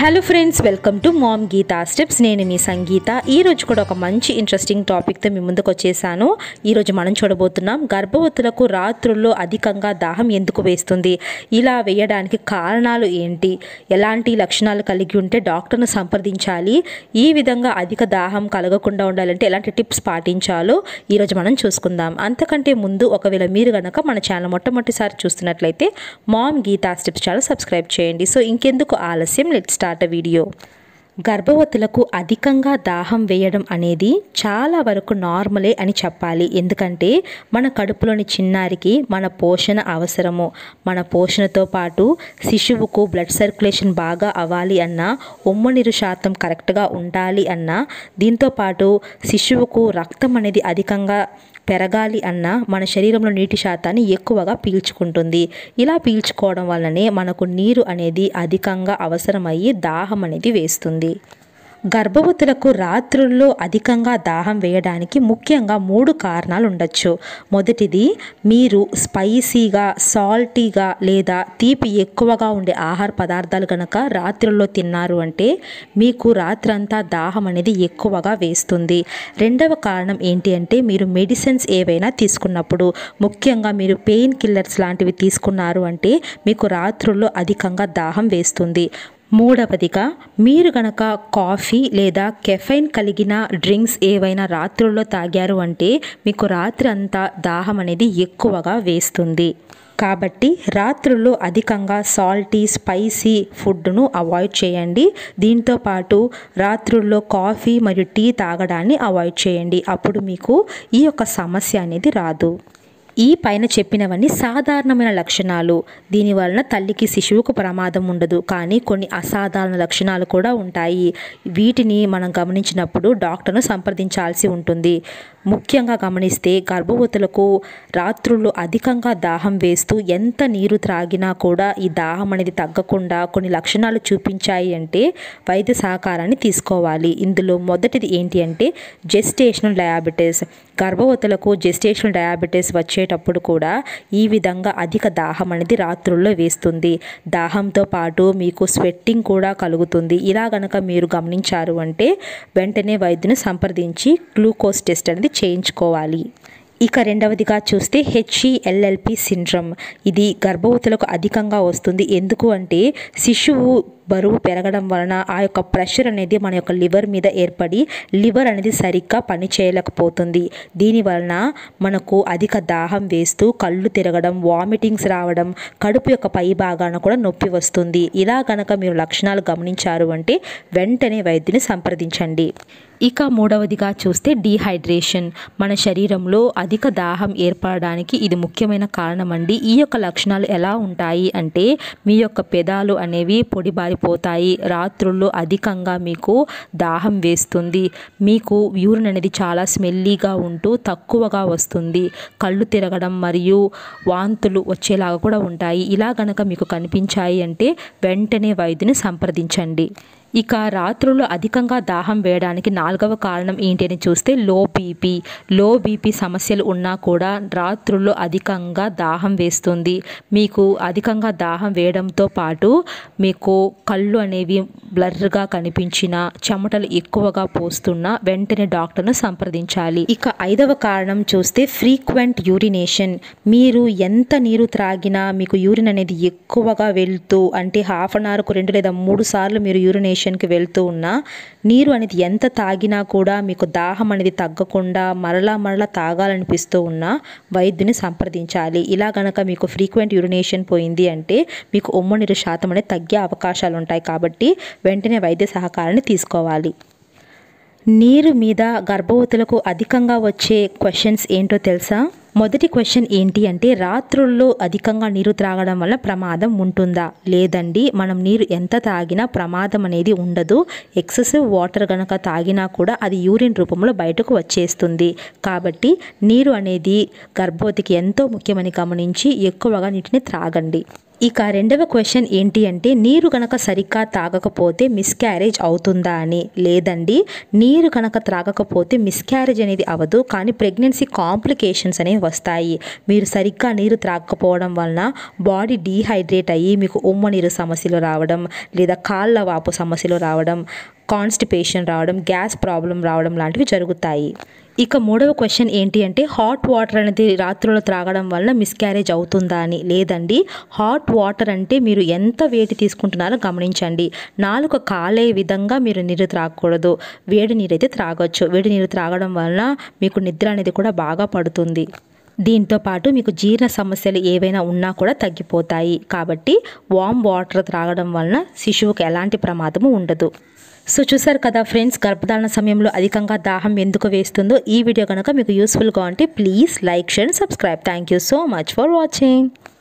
hello friends welcome to mom Geetha steps నేను మీ సంగీత ఈరోజు కూడా ఒక మంచి ఇంట్రెస్టింగ్ టాపిక్తో మీ ముందుకు వచ్చేసాను ఈరోజు మనం చూడబోతున్నాం గర్భవతులకు రాత్రుల్లో అధికంగా దాహం ఎందుకు వేస్తుంది ఇలా వేయడానికి కారణాలు ఏంటి ఎలాంటి లక్షణాలు కలిగి ఉంటే డాక్టర్ను సంప్రదించాలి ఈ విధంగా అధిక దాహం కలగకుండా ఉండాలంటే ఎలాంటి టిప్స్ పాటించాలో ఈరోజు మనం చూసుకుందాం అంతకంటే ముందు ఒకవేళ మీరు కనుక మన ఛానల్ మొట్టమొదటిసారి చూస్తున్నట్లయితే mom Geetha steps channel subscribe చేయండి సో ఇంకెందుకు ఆలస్యం లెట్ స్టార్ట్ వీడియో గర్భవతులకు అధికంగా దాహం వేయడం అనేది చాలా వరకు నార్మలే అని చెప్పాలి ఎందుకంటే మన కడుపులోని చిన్నారికి మన పోషణ అవసరము మన పోషణతో పాటు శిశువుకు బ్లడ్ సర్క్యులేషన్ బాగా అవ్వాలి అన్నా ఉమ్మ నీరు శాతం కరెక్ట్గా ఉండాలి అన్నా దీంతో పాటు శిశువుకు రక్తం అనేది అధికంగా పెరగాలి అన్న మన శరీరంలో నీటి శాతాన్ని ఎక్కువగా పీల్చుకుంటుంది ఇలా పీల్చుకోవడం వల్లనే మనకు నీరు అనేది అధికంగా అవసరమయ్యి దాహం అనేది వేస్తుంది గర్భవతులకు రాత్రుల్లో అధికంగా దాహం వేయడానికి ముఖ్యంగా మూడు కారణాలు ఉండొచ్చు మొదటిది మీరు స్పైసీగా సాల్టీగా లేదా తీపి ఎక్కువగా ఉండే ఆహార పదార్థాలు కనుక రాత్రుల్లో తిన్నారు అంటే మీకు రాత్రంతా దాహం అనేది ఎక్కువగా వేస్తుంది రెండవ కారణం ఏంటి అంటే మీరు మెడిసిన్స్ ఏవైనా తీసుకున్నప్పుడు ముఖ్యంగా మీరు పెయిన్ కిల్లర్స్ లాంటివి తీసుకున్నారు అంటే మీకు రాత్రుల్లో అధికంగా దాహం వేస్తుంది మూడవదిగా మీరు గనక కాఫీ లేదా కెఫైన్ కలిగిన డ్రింక్స్ ఏవైనా రాత్రుల్లో తాగారు అంటే మీకు రాత్రి అంతా దాహం అనేది ఎక్కువగా వేస్తుంది కాబట్టి రాత్రుల్లో అధికంగా సాల్టీ స్పైసీ ఫుడ్ను అవాయిడ్ చేయండి దీంతో పాటు రాత్రుల్లో కాఫీ మరియు టీ తాగడాన్ని అవాయిడ్ చేయండి అప్పుడు మీకు ఈ యొక్క సమస్య అనేది రాదు ఈ పైన చెప్పినవన్నీ సాధారణమైన లక్షణాలు దీని వలన తల్లికి శిశువుకు ప్రమాదం ఉండదు కానీ కొన్ని అసాధారణ లక్షణాలు కూడా ఉంటాయి వీటిని మనం గమనించినప్పుడు డాక్టర్ను సంప్రదించాల్సి ఉంటుంది ముఖ్యంగా గమనిస్తే గర్భవతులకు రాత్రుల్లో అధికంగా దాహం వేస్తూ ఎంత నీరు త్రాగినా కూడా ఈ దాహం అనేది తగ్గకుండా కొన్ని లక్షణాలు చూపించాయి అంటే వైద్య సహకారాన్ని తీసుకోవాలి ఇందులో మొదటిది ఏంటి అంటే జెస్టేషనల్ డయాబెటీస్ గర్భవతులకు జెస్టేషనల్ డయాబెటీస్ వచ్చేటప్పుడు కూడా ఈ విధంగా అధిక దాహం అనేది రాత్రుల్లో వేస్తుంది దాహంతో పాటు మీకు స్వెట్టింగ్ కూడా కలుగుతుంది ఇలా గనక మీరు గమనించారు అంటే వెంటనే వైద్యుని సంప్రదించి గ్లూకోజ్ టెస్ట్ అనేది చేయించుకోవాలి ఇక రెండవదిగా చూస్తే హెచ్ఈఎల్ఎల్పి సిండ్రమ్ ఇది గర్భవతులకు అధికంగా వస్తుంది ఎందుకు అంటే శిశువు బరువు పెరగడం వలన ఆ యొక్క ప్రెషర్ అనేది మన యొక్క లివర్ మీద ఏర్పడి లివర్ అనేది సరిగ్గా పని చేయలేకపోతుంది దీని వలన మనకు అధిక దాహం వేస్తూ కళ్ళు తిరగడం వామిటింగ్స్ రావడం కడుపు యొక్క పై భాగాన కూడా నొప్పి వస్తుంది ఇలా గనక మీరు లక్షణాలు గమనించారు అంటే వెంటనే వైద్యుని సంప్రదించండి ఇక మూడవదిగా చూస్తే డీహైడ్రేషన్ మన శరీరంలో అధిక దాహం ఏర్పడడానికి ఇది ముఖ్యమైన కారణం అండి ఈ యొక్క లక్షణాలు ఎలా ఉంటాయి అంటే మీ యొక్క పెదాలు అనేవి పొడిబారిపోతాయి రాత్రుల్లో అధికంగా మీకు దాహం వేస్తుంది మీకు యూరిన్ అనేది చాలా స్మెల్లీగా ఉంటూ తక్కువగా వస్తుంది కళ్ళు తిరగడం మరియు వాంతులు వచ్చేలాగా కూడా ఉంటాయి ఇలా గనక మీకు కనిపించాయి అంటే వెంటనే వైద్యుని సంప్రదించండి ఇక రాత్రుల్లో అధికంగా దాహం వేయడానికి నాలుగవ కారణం ఏంటి అని చూస్తే లో బీపీ లో బీపీ సమస్యలు ఉన్నా కూడా రాత్రుల్లో అధికంగా దాహం వేస్తుంది మీకు అధికంగా దాహం వేయడంతో పాటు మీకు కళ్ళు అనేవి బ్లర్గా కనిపించిన చెమటలు ఎక్కువగా పోస్తున్నా వెంటనే డాక్టర్ను సంప్రదించాలి ఇక ఐదవ కారణం చూస్తే ఫ్రీక్వెంట్ యూరినేషన్ మీరు ఎంత నీరు త్రాగినా మీకు యూరిన్ అనేది ఎక్కువగా వెళ్తూ అంటే హాఫ్ అన్ అవర్కు రెండు లేదా మూడు సార్లు మీరు యూరినేషన్ కి వెళ్తూ ఉన్నా నీరు అనేది ఎంత తాగినా కూడా మీకు దాహం అనేది తగ్గకుండా మరలా మరలా తాగాలనిపిస్తూ ఉన్నా వైద్యుని సంప్రదించాలి ఇలా గనక మీకు ఫ్రీక్వెంట్ యూరినేషన్ పోయింది అంటే మీకు ఉమ్మ నీరు శాతం అనేది తగ్గే అవకాశాలు ఉంటాయి కాబట్టి వెంటనే వైద్య సహకారాన్ని తీసుకోవాలి నీరు మీద గర్భవతులకు అధికంగా వచ్చే క్వశ్చన్స్ ఏంటో తెలుసా మొదటి క్వశ్చన్ ఏంటి అంటే రాత్రుల్లో అధికంగా నీరు త్రాగడం వల్ల ప్రమాదం ఉంటుందా లేదండి మనం నీరు ఎంత తాగినా ప్రమాదం అనేది ఉండదు ఎక్సెసివ్ వాటర్ కనుక తాగినా కూడా అది యూరిన్ రూపంలో బయటకు వచ్చేస్తుంది కాబట్టి నీరు అనేది గర్భవతికి ఎంతో ముఖ్యమని గమనించి ఎక్కువగా నీటిని త్రాగండి ఇక రెండవ క్వశ్చన్ ఏంటి అంటే నీరు కనుక సరిగ్గా తాగకపోతే మిస్క్యారేజ్ అవుతుందా అని లేదండి నీరు కనుక త్రాగకపోతే మిస్క్యారేజ్ అనేది అవ్వదు కానీ ప్రెగ్నెన్సీ కాంప్లికేషన్స్ అనేవి వస్తాయి మీరు సరిగ్గా నీరు త్రాగకపోవడం వలన బాడీ డీహైడ్రేట్ అయ్యి మీకు ఉమ్మ నీరు సమస్యలు రావడం లేదా కాళ్ళ వాపు సమస్యలు రావడం కాన్స్టిపేషన్ రావడం గ్యాస్ ప్రాబ్లం రావడం లాంటివి జరుగుతాయి ఇక మూడవ క్వశ్చన్ ఏంటి అంటే హాట్ వాటర్ అనేది రాత్రులు త్రాగడం వల్ల మిస్క్యారేజ్ అవుతుందా అని లేదండి హాట్ వాటర్ అంటే మీరు ఎంత వేడి తీసుకుంటున్నారో గమనించండి నాలుక కాలే విధంగా మీరు నీరు త్రాగకూడదు వేడి నీరు అయితే త్రాగొచ్చు వేడి నీరు త్రాగడం వలన మీకు నిద్ర అనేది కూడా బాగా పడుతుంది దీంతో పాటు మీకు జీర్ణ సమస్యలు ఏవైనా ఉన్నా కూడా తగ్గిపోతాయి కాబట్టి వామ్ వాటర్ త్రాగడం వలన శిశువుకి ఎలాంటి ప్రమాదము ఉండదు సో చూసారు కదా ఫ్రెండ్స్ గర్భధారణ సమయంలో అధికంగా దాహం ఎందుకు వేస్తుందో ఈ వీడియో కనుక మీకు యూస్ఫుల్గా ఉంటే please like share subscribe thank you so much for watching